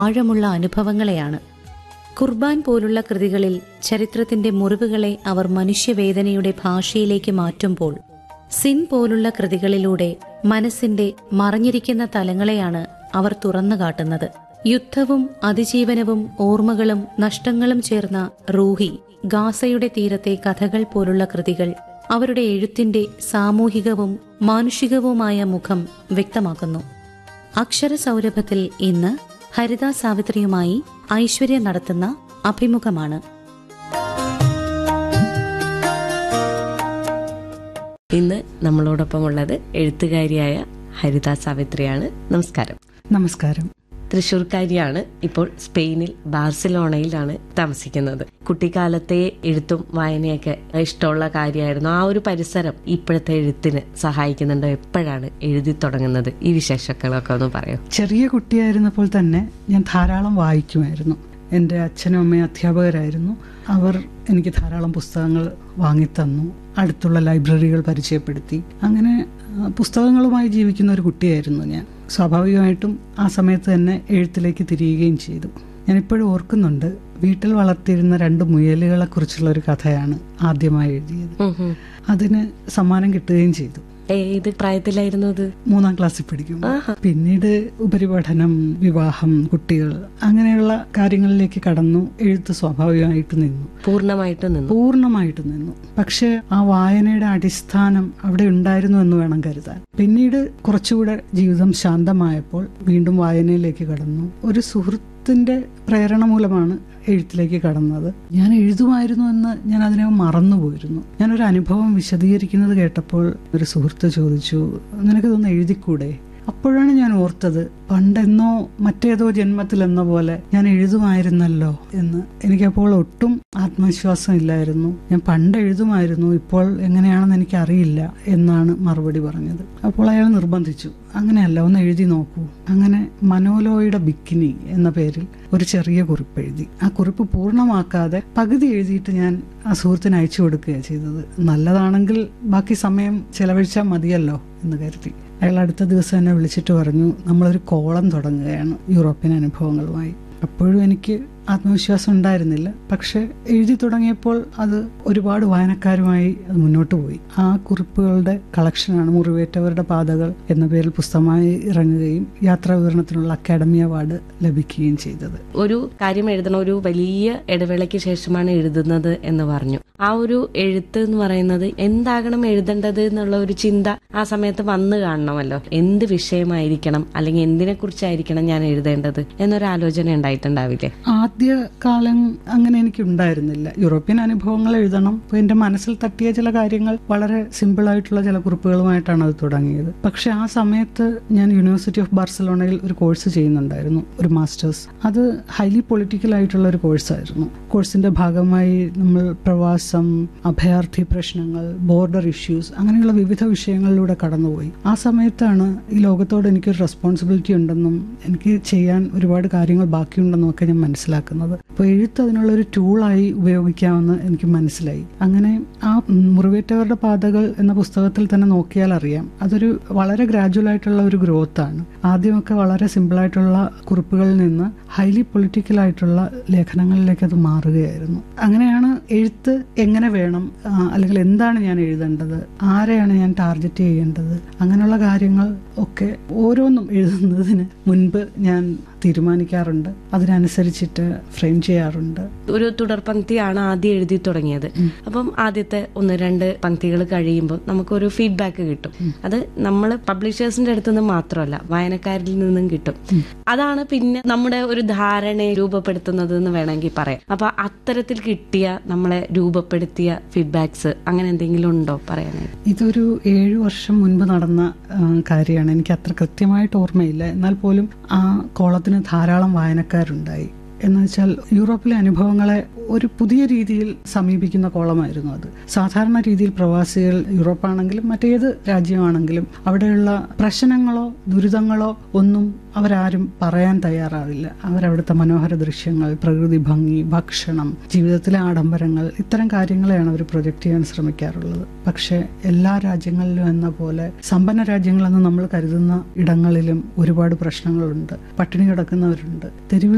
ആഴമുള്ള അനുഭവങ്ങളെയാണ് ഖുർബാൻ പോലുള്ള കൃതികളിൽ ചരിത്രത്തിന്റെ മുറിവുകളെ അവർ മനുഷ്യവേദനയുടെ ഭാഷയിലേക്ക് മാറ്റുമ്പോൾ സിൻ പോലുള്ള കൃതികളിലൂടെ മനസ്സിന്റെ മറഞ്ഞിരിക്കുന്ന തലങ്ങളെയാണ് അവർ തുറന്നു കാട്ടുന്നത് യുദ്ധവും അതിജീവനവും ഓർമ്മകളും നഷ്ടങ്ങളും ചേർന്ന റൂഹി ഗാസയുടെ തീരത്തെ കഥകൾ പോലുള്ള കൃതികൾ അവരുടെ എഴുത്തിന്റെ സാമൂഹികവും മാനുഷികവുമായ മുഖം വ്യക്തമാക്കുന്നു അക്ഷരസൗരഭത്തിൽ ഇന്ന് ഹരിത സാവിത്രിയുമായി ഐശ്വര്യ നടത്തുന്ന അഭിമുഖമാണ് ഇന്ന് നമ്മളോടൊപ്പം ഉള്ളത് എഴുത്തുകാരിയായ ഹരിത സാവിത്രിയാണ് നമസ്കാരം നമസ്കാരം തൃശ്ശൂർക്കാരിയാണ് ഇപ്പോൾ സ്പെയിനിൽ ബാർസിലോണയിലാണ് താമസിക്കുന്നത് കുട്ടിക്കാലത്തെ എഴുത്തും വായനയൊക്കെ ഇഷ്ടമുള്ള കാര്യമായിരുന്നു ആ ഒരു പരിസരം ഇപ്പോഴത്തെ എഴുത്തിന് സഹായിക്കുന്നുണ്ടോ എപ്പോഴാണ് എഴുതി തുടങ്ങുന്നത് ഈ വിശേഷങ്ങളൊക്കെ ഒന്ന് പറയോ ചെറിയ കുട്ടിയായിരുന്നപ്പോൾ തന്നെ ഞാൻ ധാരാളം വായിക്കുമായിരുന്നു എൻ്റെ അച്ഛനും അമ്മയും അധ്യാപകരായിരുന്നു അവർ എനിക്ക് ധാരാളം പുസ്തകങ്ങൾ വാങ്ങിത്തന്നു അടുത്തുള്ള ലൈബ്രറികൾ പരിചയപ്പെടുത്തി അങ്ങനെ ആ, പുസ്തകങ്ങളുമായി ജീവിക്കുന്ന ഒരു കുട്ടിയായിരുന്നു ഞാൻ സ്വാഭാവികമായിട്ടും ആ സമയത്ത് തന്നെ എഴുത്തിലേക്ക് തിരിയുകയും ചെയ്തു ഞാൻ ഇപ്പോഴും ഓർക്കുന്നുണ്ട് വീട്ടിൽ വളർത്തിയിരുന്ന രണ്ട് മുയലുകളെ കുറിച്ചുള്ള ഒരു കഥയാണ് ആദ്യമായി എഴുതിയത് ഉം ഉം. അതിന് സമ്മാനം കിട്ടുകയും ചെയ്തു ഏത് പ്രായത്തിലായിരുന്നു അത് മൂന്നാം ക്ലാസ്സിൽ പഠിക്കും ആഹാ. പിന്നീട് ഉപരിപഠനം വിവാഹം കുട്ടികൾ അങ്ങനെയുള്ള കാര്യങ്ങളിലേക്ക് കടന്നു എഴുത്ത് സ്വാഭാവികമായിട്ട് നിന്നു പൂർണ്ണമായിട്ട് നിന്നു പൂർണ്ണമായിട്ട് നിന്നു പക്ഷേ ആ വായനയുടെ അടിസ്ഥാനം അവിടെ ഉണ്ടായിരുന്നു എന്ന് വേണം കരുതാൻ പിന്നീട് കുറച്ചുകൂടെ ജീവിതം ശാന്തമായപ്പോൾ വീണ്ടും വായനയിലേക്ക് കടന്നു ഒരു സുഹൃത്തിന്റെ പ്രേരണ മൂലമാണ് എഴുത്തിലേക്ക് കടന്നത് ഞാൻ എഴുതുമായിരുന്നു എന്ന് ഞാൻ അതിനെ മറന്നുപോയിരുന്നു ഞാനൊരു അനുഭവം വിശദീകരിക്കുന്നത് കേട്ടപ്പോൾ ഒരു സുഹൃത്ത് ചോദിച്ചു നിനക്കിതൊന്ന് എഴുതിക്കൂടെ അപ്പോഴാണ് ഞാൻ ഓർത്തത് പണ്ടെന്നോ മറ്റേതോ ജന്മത്തിൽ എന്ന പോലെ ഞാൻ എഴുതുമായിരുന്നല്ലോ എന്ന് എനിക്കപ്പോൾ ഒട്ടും ആത്മവിശ്വാസം ഇല്ലായിരുന്നു ഞാൻ പണ്ട് എഴുതുമായിരുന്നു ഇപ്പോൾ എങ്ങനെയാണെന്ന് എനിക്കറിയില്ല എന്നാണ് മറുപടി പറഞ്ഞത് അപ്പോൾ അയാൾ നിർബന്ധിച്ചു അങ്ങനെയല്ല ഒന്ന് എഴുതി നോക്കൂ അങ്ങനെ മനോലോയുടെ ബിക്കിനി എന്ന പേരിൽ ഒരു ചെറിയ കുറിപ്പ് എഴുതി ആ കുറിപ്പ് പൂർണ്ണമാക്കാതെ പകുതി എഴുതിയിട്ട് ഞാൻ ആ സുഹൃത്തിന് അയച്ചു കൊടുക്കുകയാണ് ചെയ്തത് നല്ലതാണെങ്കിൽ ബാക്കി സമയം ചെലവഴിച്ചാൽ മതിയല്ലോ എന്ന് കരുതി അയാൾ അടുത്ത ദിവസം എന്നെ വിളിച്ചിട്ട് പറഞ്ഞു നമ്മളൊരു കോളം തുടങ്ങുകയാണ് യൂറോപ്യൻ അനുഭവങ്ങളുമായി അപ്പോഴും എനിക്ക് ആത്മവിശ്വാസം ഉണ്ടായിരുന്നില്ല പക്ഷെ എഴുതി തുടങ്ങിയപ്പോൾ അത് ഒരുപാട് വായനക്കാരുമായി അത് മുന്നോട്ട് പോയി ആ കുറിപ്പുകളുടെ കളക്ഷനാണ് മുറിവേറ്റവരുടെ പാതകൾ എന്ന പേരിൽ പുസ്തകമായി ഇറങ്ങുകയും യാത്രാ വിവരണത്തിനുള്ള അക്കാഡമി അവാർഡ് ലഭിക്കുകയും ചെയ്തത് ഒരു കാര്യം എഴുതണം ഒരു വലിയ ഇടവേളയ്ക്ക് ശേഷമാണ് എഴുതുന്നത് എന്ന് പറഞ്ഞു ആ ഒരു എഴുത്ത് എന്ന് പറയുന്നത് എന്താകണം എഴുതേണ്ടത് എന്നുള്ള ഒരു ചിന്ത ആ സമയത്ത് വന്നു കാണണമല്ലോ എന്ത് വിഷയമായിരിക്കണം അല്ലെങ്കിൽ എന്തിനെ കുറിച്ചായിരിക്കണം ഞാൻ എഴുതേണ്ടത് എന്നൊരു ആലോചന ഉണ്ടായിട്ടുണ്ടാവില്ലേ ആദ്യ കാലം അങ്ങനെ എനിക്ക് ഉണ്ടായിരുന്നില്ല യൂറോപ്യൻ അനുഭവങ്ങൾ എഴുതണം അപ്പൊ എന്റെ മനസ്സിൽ തട്ടിയ ചില കാര്യങ്ങൾ വളരെ സിമ്പിൾ ആയിട്ടുള്ള ചില കുറിപ്പുകളുമായിട്ടാണ് അത് തുടങ്ങിയത് പക്ഷെ ആ സമയത്ത് ഞാൻ യൂണിവേഴ്സിറ്റി ഓഫ് ബാർസലോണയിൽ ഒരു കോഴ്സ് ചെയ്യുന്നുണ്ടായിരുന്നു ഒരു മാസ്റ്റേഴ്സ് അത് ഹൈലി പൊളിറ്റിക്കൽ ആയിട്ടുള്ള ഒരു കോഴ്സായിരുന്നു കോഴ്സിന്റെ ഭാഗമായി നമ്മൾ പ്രവാസം അഭയാർത്ഥി പ്രശ്നങ്ങൾ ബോർഡർ ഇഷ്യൂസ് അങ്ങനെയുള്ള വിവിധ വിഷയങ്ങളിലൂടെ കടന്നുപോയി ആ സമയത്താണ് ഈ ലോകത്തോട് എനിക്കൊരു റെസ്പോൺസിബിലിറ്റി ഉണ്ടെന്നും എനിക്ക് ചെയ്യാൻ ഒരുപാട് കാര്യങ്ങൾ ബാക്കിയുണ്ടെന്നും ഒക്കെ ഞാൻ മനസ്സിലാക്കുന്നത് അപ്പോൾ എഴുത്ത് അതിനുള്ള ഒരു ടൂളായി ഉപയോഗിക്കാമെന്ന് എനിക്ക് മനസ്സിലായി അങ്ങനെ ആ മുറിവേറ്റവരുടെ പാതകൾ എന്ന പുസ്തകത്തിൽ തന്നെ നോക്കിയാൽ അറിയാം അതൊരു വളരെ ഗ്രാജുവൽ ആയിട്ടുള്ള ഒരു ഗ്രോത്ത് ആണ് ആദ്യമൊക്കെ വളരെ സിമ്പിൾ ആയിട്ടുള്ള കുറിപ്പുകളിൽ നിന്ന് ഹൈലി പൊളിറ്റിക്കൽ ആയിട്ടുള്ള ലേഖനങ്ങളിലേക്ക് അത് മാറുകയായിരുന്നു അങ്ങനെയാണ് എഴുത്ത് എങ്ങനെ വേണം ആ, അല്ലെങ്കിൽ എന്താണ് ഞാൻ എഴുതേണ്ടത് ആരെയാണ് ഞാൻ ടാർഗറ്റ് ചെയ്യേണ്ടത് അങ്ങനെയുള്ള കാര്യങ്ങൾ ഒക്കെ ഓരോന്നും എഴുതുന്നതിന് മുൻപ് ഞാൻ തീരുമാനിക്കാറുണ്ട് അതിനനുസരിച്ചിട്ട് ഫ്രെയിം ചെയ്യാറുണ്ട് ഒരു തുടർ പങ്ക്തിയാണ് ആദ്യം എഴുതി തുടങ്ങിയത് അപ്പം ആദ്യത്തെ ഒന്ന് രണ്ട് പങ്ക്തികൾ കഴിയുമ്പോൾ നമുക്കൊരു ഫീഡ്ബാക്ക് കിട്ടും അത് നമ്മൾ പബ്ലിഷേഴ്സിന്റെ അടുത്ത് നിന്ന് മാത്രമല്ല വായനക്കാരിൽ നിന്നും കിട്ടും അതാണ് പിന്നെ നമ്മുടെ ഒരു ധാരണയെ രൂപപ്പെടുത്തുന്നത് എന്ന് വേണമെങ്കിൽ പറയാം അപ്പൊ അത്തരത്തിൽ കിട്ടിയ നമ്മളെ രൂപപ്പെടുത്തിയ ഫീഡ്ബാക്സ് അങ്ങനെ എന്തെങ്കിലും ഉണ്ടോ പറയാനായിട്ട് ഇതൊരു ഏഴു വർഷം മുൻപ് നടന്ന ആ, കാര്യമാണ് എനിക്ക് അത്ര കൃത്യമായിട്ട് ഓർമ്മയില്ല എന്നാൽ പോലും ആ കോളത്തിന് ധാരാളം വായനക്കാരുണ്ടായി എന്ന് വെച്ചാൽ യൂറോപ്പിലെ അനുഭവങ്ങളെ ഒരു പുതിയ രീതിയിൽ സമീപിക്കുന്ന കോളമായിരുന്നു അത് സാധാരണ രീതിയിൽ പ്രവാസികൾ യൂറോപ്പാണെങ്കിലും മറ്റേത് രാജ്യമാണെങ്കിലും അവിടെയുള്ള പ്രശ്നങ്ങളോ ദുരിതങ്ങളോ ഒന്നും അവരാരും പറയാൻ തയ്യാറാവില്ല അവരവിടുത്തെ മനോഹര ദൃശ്യങ്ങൾ പ്രകൃതി ഭംഗി ഭക്ഷണം ജീവിതത്തിലെ ആഡംബരങ്ങൾ ഇത്തരം കാര്യങ്ങളെയാണ് അവർ പ്രൊജക്റ്റ് ചെയ്യാൻ ശ്രമിക്കാറുള്ളത് പക്ഷെ എല്ലാ രാജ്യങ്ങളിലും എന്ന പോലെ സമ്പന്ന രാജ്യങ്ങളെന്ന് നമ്മൾ കരുതുന്ന ഇടങ്ങളിലും ഒരുപാട് പ്രശ്നങ്ങളുണ്ട് പട്ടിണി കിടക്കുന്നവരുണ്ട് തെരുവിൽ